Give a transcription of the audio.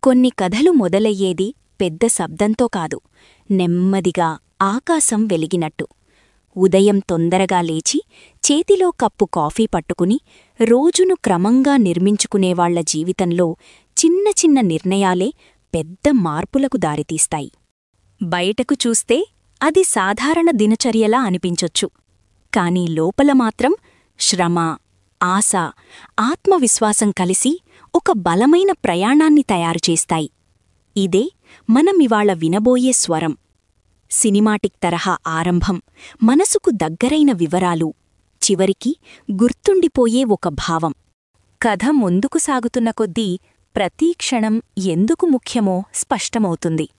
కొన్ని కథలు మొదలయ్యేది పెద్ద శబ్దంతో కాదు నెమ్మదిగా ఆకాశం వెలిగినట్టు ఉదయం తొందరగా లేచి చేతిలో కప్పు కాఫీ పట్టుకుని రోజును క్రమంగా నిర్మించుకునేవాళ్ల జీవితంలో చిన్న చిన్న నిర్ణయాలే పెద్ద మార్పులకు దారితీస్తాయి బయటకు చూస్తే అది సాధారణ దినచర్యలా అనిపించొచ్చు కాని లోపల మాత్రం శ్రమ ఆశ ఆత్మవిశ్వాసం కలిసి ఒక బలమైన ప్రయాణాన్ని తయారుచేస్తాయి ఇదే మనమివాళ వినబోయే స్వరం సినిమాటిక్ తరహా ఆరంభం మనసుకు దగ్గరైన వివరాలు చివరికి గుర్తుండిపోయే ఒక భావం కథ ముందుకు సాగుతున్న కొద్దీ ప్రతీ క్షణం ఎందుకు ముఖ్యమో స్పష్టమవుతుంది